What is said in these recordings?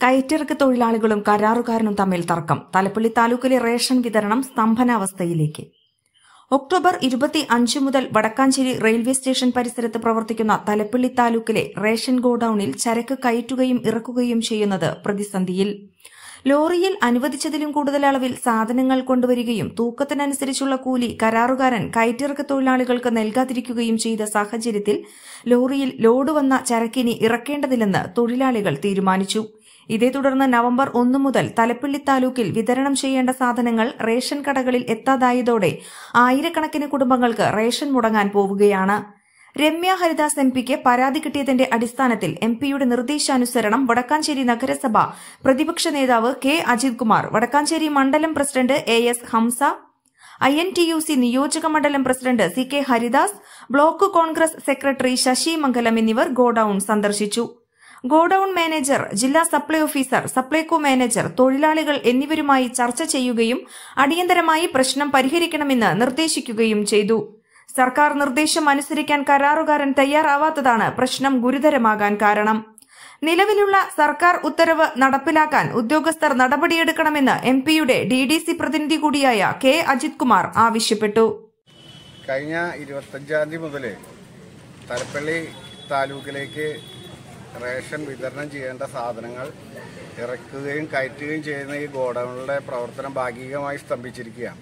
കയറ്റിറക്ക് തൊഴിലാളികളും കരാറുകാരനും തമ്മിൽ തർക്കം തലപ്പള്ളി താലൂക്കിലെ റേഷൻ വിതരണം സ്തംഭനാവസ്ഥയിലേക്ക് ഒക്ടോബർ ഇരുപത്തി അഞ്ച് മുതൽ വടക്കാഞ്ചേരി റെയിൽവേ സ്റ്റേഷൻ പരിസരത്ത് പ്രവർത്തിക്കുന്ന തലപ്പള്ളി താലൂക്കിലെ റേഷൻ ഗോഡൌണിൽ ചരക്ക് കയറ്റുകയും ഇറക്കുകയും ചെയ്യുന്നത് പ്രതിസന്ധിയിൽ ലോറിയിൽ അനുവദിച്ചതിലും കൂടുതൽ അളവിൽ സാധനങ്ങൾ കൊണ്ടുവരികയും തൂക്കത്തിനനുസരിച്ചുള്ള കൂലി കരാറുകാരൻ കയറ്റിറക്ക് തൊഴിലാളികൾക്ക് നൽകാതിരിക്കുകയും ചെയ്ത സാഹചര്യത്തിൽ ലോറിയിൽ ലോഡ് വന്ന ചരക്കിനി ഇറക്കേണ്ടതില്ലെന്ന് തൊഴിലാളികൾ തീരുമാനിച്ചു ഇതേ തുടർന്ന് നവംബർ ഒന്ന് മുതൽ തലപ്പള്ളി താലൂക്കിൽ വിതരണം ചെയ്യേണ്ട സാധനങ്ങൾ റേഷൻ കടകളിൽ എത്താതായതോടെ ആയിരക്കണക്കിന് കുടുംബങ്ങൾക്ക് റേഷൻ മുടങ്ങാൻ പോവുകയാണ് രമ്യ ഹരിദാസ് എം പിക്ക് പരാതി കിട്ടിയതിന്റെ അടിസ്ഥാനത്തിൽ എം പിയുടെ നിർദ്ദേശാനുസരണം വടക്കാഞ്ചേരി നഗരസഭ പ്രതിപക്ഷ നേതാവ് കെ അജിത് കുമാർ വടക്കാഞ്ചേരി മണ്ഡലം president A S Hamsa I N T U C നിയോജക മണ്ഡലം president C K Haridas block congress secretary Sasi Mangalam എന്നിവർ ഗോഡൌൺ സന്ദർശിച്ചു ഗോഡൌൺ മാനേജർ ജില്ലാ സപ്ലൈ ഓഫീസർ സപ്ലൈകോ മാനേജർ തൊഴിലാളികൾ എന്നിവരുമായി ചർച്ച ചെയ്യുകയും അടിയന്തരമായി പ്രശ്നം പരിഹരിക്കണമെന്ന് നിർദ്ദേശിക്കുകയും ചെയ്തു സർക്കാർ നിർദ്ദേശം അനുസരിക്കാൻ കരാറുകാരൻ തയ്യാറാവാത്തതാണ് പ്രശ്നം ഗുരുതരമാകാൻ കാരണം നിലവിലുള്ള സർക്കാർ ഉത്തരവ് നടപ്പിലാക്കാൻ ഉദ്യോഗസ്ഥർ നടപടിയെടുക്കണമെന്ന് എം പിയുടെ ഡി ഡി സി പ്രതിനിധി കൂടിയായ കെ അജിത് കുമാർ ആവശ്യപ്പെട്ടു കഴിഞ്ഞ ഇരുപത്തഞ്ചാം തീയതി മുതൽ തലപ്പള്ളി താലൂക്കിലേക്ക് റേഷൻ വിതരണം ചെയ്യേണ്ട സാധനങ്ങൾ ഇറക്കുകയും കയറ്റുകയും ചെയ്യുന്ന ഈ ഗോഡൌണിലെ പ്രവർത്തനം ഭാഗികമായി സ്തംഭിച്ചിരിക്കുകയാണ്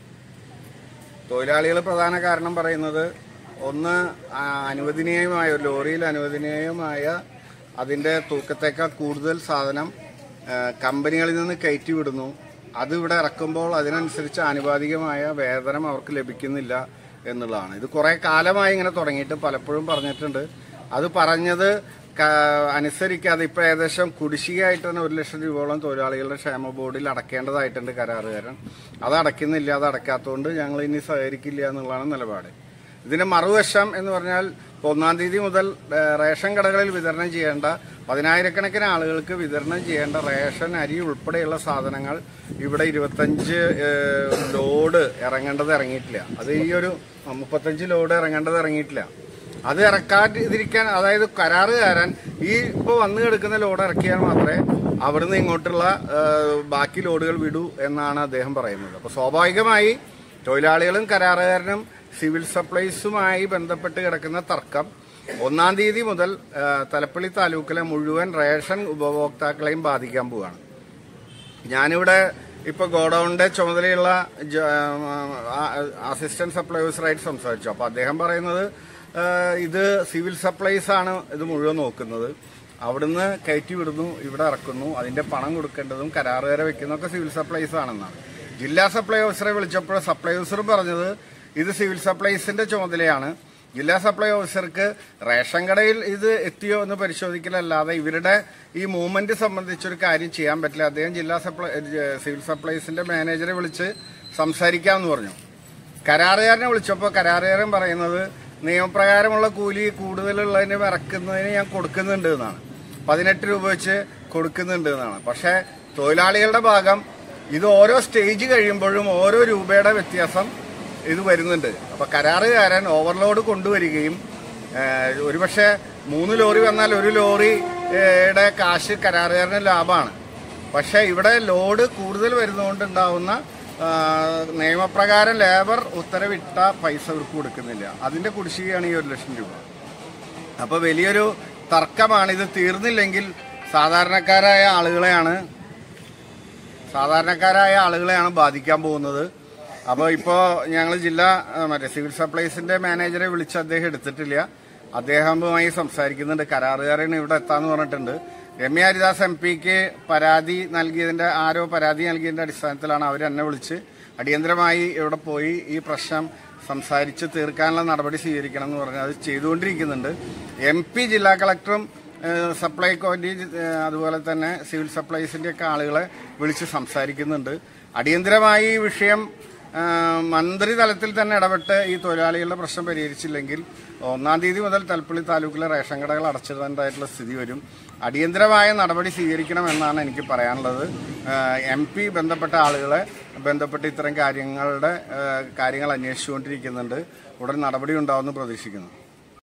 തൊഴിലാളികൾ പ്രധാന കാരണം പറയുന്നത് ഒന്ന് ആ, അനുവദനീയമായ ഒരു ലോറിയിൽ അനുവദനീയമായ അതിൻ്റെ തൂക്കത്തേക്കാൾ കൂടുതൽ സാധനം ആ, കമ്പനികളിൽ നിന്ന് കയറ്റി വിടുന്നു അത് ഇവിടെ ഇറക്കുമ്പോൾ അതിനനുസരിച്ച് ആനുപാതികമായ വേതനം അവർക്ക് ലഭിക്കുന്നില്ല എന്നുള്ളതാണ് ഇത് കുറേ കാലമായി ഇങ്ങനെ തുടങ്ങിയിട്ട് പലപ്പോഴും പറഞ്ഞിട്ടുണ്ട് അത് പറഞ്ഞത് ക- അനുസരിക്കാതെ ഇപ്പൊ ഏകദേശം കുടിശ്ശികയായിട്ട് തന്നെ ഒരു ലക്ഷം രൂപയോളം തൊഴിലാളികളുടെ ക്ഷേമ ബോർഡിൽ അടക്കേണ്ടതായിട്ടുണ്ട് കരാറുകാരൻ അത് അടയ്ക്കുന്നില്ല അത് അടയ്ക്കാത്തതുകൊണ്ട് ഞങ്ങൾ ഇനി സഹകരിക്കില്ല എന്നുള്ളതാണ് നിലപാട് ഇതിന്റെ മറുവശം എന്ന് പറഞ്ഞാൽ ഇപ്പൊ ഒന്നാം തീയതി മുതൽ ഏഹ്, റേഷൻ കടകളിൽ വിതരണം ചെയ്യേണ്ട പതിനായിരക്കണക്കിന് ആളുകൾക്ക് വിതരണം ചെയ്യേണ്ട റേഷൻ അരി ഉൾപ്പെടെയുള്ള സാധനങ്ങൾ ഇവിടെ ഇരുപത്തഞ്ച് ഏഹ്, ലോഡ് ഇറങ്ങേണ്ടത് ഇറങ്ങിയിട്ടില്ല അത് ഈ ഒരു മുപ്പത്തഞ്ച് ലോഡ് ഇറങ്ങേണ്ടത് ഇറങ്ങിയിട്ടില്ല അത് ഇറക്കാതിരിക്കാൻ അതായത് കരാറുകാരൻ ഈ ഇപ്പോൾ വന്നു കിടക്കുന്ന ലോഡ് ഇറക്കിയാൽ മാത്രമേ അവിടുന്ന് ഇങ്ങോട്ടുള്ള ആ, ബാക്കി ലോഡുകൾ വിടൂ എന്നാണ് അദ്ദേഹം പറയുന്നത് അപ്പോൾ സ്വാഭാവികമായി തൊഴിലാളികളും കരാറുകാരനും സിവിൽ സപ്ലൈസുമായി ബന്ധപ്പെട്ട് കിടക്കുന്ന തർക്കം ഒന്നാം തീയതി മുതൽ ആ, തലപ്പള്ളി താലൂക്കിലെ മുഴുവൻ റേഷൻ ഉപഭോക്താക്കളെയും ബാധിക്കാൻ പോവുകയാണ് ഞാനിവിടെ ഇപ്പൊ ഗോഡൌണിന്റെ ചുമതലയുള്ള ജ- ആ, അസിസ്റ്റന്റ് സപ്ലൈ ഓഫീസറായിട്ട് സംസാരിച്ചു അപ്പൊ അദ്ദേഹം പറയുന്നത് ആ, ഇത് സിവിൽ സപ്ലൈസ് ആണ് ഇത് മുഴുവൻ നോക്കുന്നത് അവിടുന്ന് കയറ്റി വിടുന്നു ഇവിടെ ഇറക്കുന്നു അതിന്റെ പണം കൊടുക്കേണ്ടതും കരാറുകാരെ വെക്കുന്നതൊക്കെ സിവിൽ സപ്ലൈസ് ആണെന്നാണ് ജില്ലാ സപ്ലൈ ഓഫീസറെ വിളിച്ചപ്പോൾ സപ്ലൈ ഓഫീസർ പറഞ്ഞത് ഇത് സിവിൽ സപ്ലൈസിന്റെ ചുമതലയാണ് ജില്ലാ സപ്ലൈ ഓഫീസർക്ക് റേഷൻ കടയിൽ ഇത് എത്തിയോ എന്ന് പരിശോധിക്കലല്ലാതെ ഇവരുടെ ഈ മൂവ്മെന്റ് സംബന്ധിച്ചൊരു കാര്യം ചെയ്യാൻ പറ്റില്ല അദ്ദേഹം ജില്ലാ സപ്ലൈ ഏഹ് സിവിൽ സപ്ലൈസിന്റെ മാനേജറെ വിളിച്ച് സംസാരിക്കാമെന്ന് പറഞ്ഞു കരാറുകാരനെ വിളിച്ചപ്പോൾ കരാറുകാരൻ പറയുന്നത് നിയമപ്രകാരമുള്ള കൂലി കൂടുതലുള്ളതിന് ഇറക്കുന്നതിന് ഞാൻ കൊടുക്കുന്നുണ്ട് എന്നാണ് പതിനെട്ട് രൂപ വെച്ച് കൊടുക്കുന്നുണ്ട് എന്നാണ് പക്ഷേ തൊഴിലാളികളുടെ ഭാഗം ഇത് ഓരോ സ്റ്റേജ് കഴിയുമ്പോഴും ഓരോ രൂപയുടെ വ്യത്യാസം ഇത് വരുന്നുണ്ട് അപ്പൊ കരാറുകാരൻ ഓവർലോഡ് കൊണ്ടുവരികയും ഏഹ്, ഒരുപക്ഷെ മൂന്ന് ലോറി വന്നാൽ ഒരു ലോറിയുടെ കാശ് കരാറുകാരന് ലാഭമാണ് പക്ഷെ ഇവിടെ ലോഡ് കൂടുതൽ വരുന്നതുകൊണ്ട് ഉണ്ടാവുന്ന ആ, നിയമപ്രകാരം ലേബർ ഉത്തരവിട്ട പൈസ അവർക്ക് കൊടുക്കുന്നില്ല അതിന്റെ കുടിശ്ശികയാണ് ഈ ഒരു ലക്ഷം രൂപ അപ്പൊ വലിയൊരു തർക്കമാണ് ഇത് തീർന്നില്ലെങ്കിൽ സാധാരണക്കാരായ ആളുകളെയാണ് സാധാരണക്കാരായ ആളുകളെയാണ് ബാധിക്കാൻ പോകുന്നത് അപ്പോൾ ഇപ്പോൾ ഞങ്ങൾ ജില്ലാ ആ, മറ്റേ സിവിൽ സപ്ലൈസിന്റെ മാനേജറെ വിളിച്ച് അദ്ദേഹം എടുത്തിട്ടില്ല അദ്ദേഹവുമായി സംസാരിക്കുന്നുണ്ട് കരാറുകാരൻ ഇവിടെ എത്താന്ന് പറഞ്ഞിട്ടുണ്ട് രമ്യ ഹരിദാസ് എം പിക്ക് പരാതി നൽകിയതിന്റെ ആരോ പരാതി നൽകിയതിന്റെ അടിസ്ഥാനത്തിലാണ് അവർ എന്നെ വിളിച്ച് അടിയന്തരമായി ഇവിടെ പോയി ഈ പ്രശ്നം സംസാരിച്ച് തീർക്കാനുള്ള നടപടി സ്വീകരിക്കണം എന്ന് പറഞ്ഞ് അത് ചെയ്തുകൊണ്ടിരിക്കുന്നുണ്ട് എം പി ജില്ലാ കളക്ടറും ഏഹ് സപ്ലൈകോന്റെ ഏഹ് അതുപോലെ തന്നെ സിവിൽ സപ്ലൈസിന്റെ ഒക്കെ ആളുകളെ വിളിച്ച് സംസാരിക്കുന്നുണ്ട് അടിയന്തരമായി ഈ വിഷയം ഏഹ് മന്ത്രി തലത്തിൽ തന്നെ ഇടപെട്ട് ഈ തൊഴിലാളികളുടെ പ്രശ്നം പരിഹരിച്ചില്ലെങ്കിൽ ഒന്നാം തീയതി മുതൽ തലപ്പള്ളി താലൂക്കിലെ റേഷൻ കടകൾ അടച്ചിടേണ്ടതായിട്ടുള്ള സ്ഥിതി വരും അടിയന്തരമായ നടപടി സ്വീകരിക്കണം എന്നാണ് എനിക്ക് പറയാനുള്ളത് എം പി ബന്ധപ്പെട്ട ആളുകളെ ബന്ധപ്പെട്ട് ഇത്തരം കാര്യങ്ങളുടെ ഏഹ് കാര്യങ്ങൾ അന്വേഷിച്ചുകൊണ്ടിരിക്കുന്നുണ്ട് ഉടൻ നടപടി ഉണ്ടാവുമെന്ന് പ്രതീക്ഷിക്കുന്നു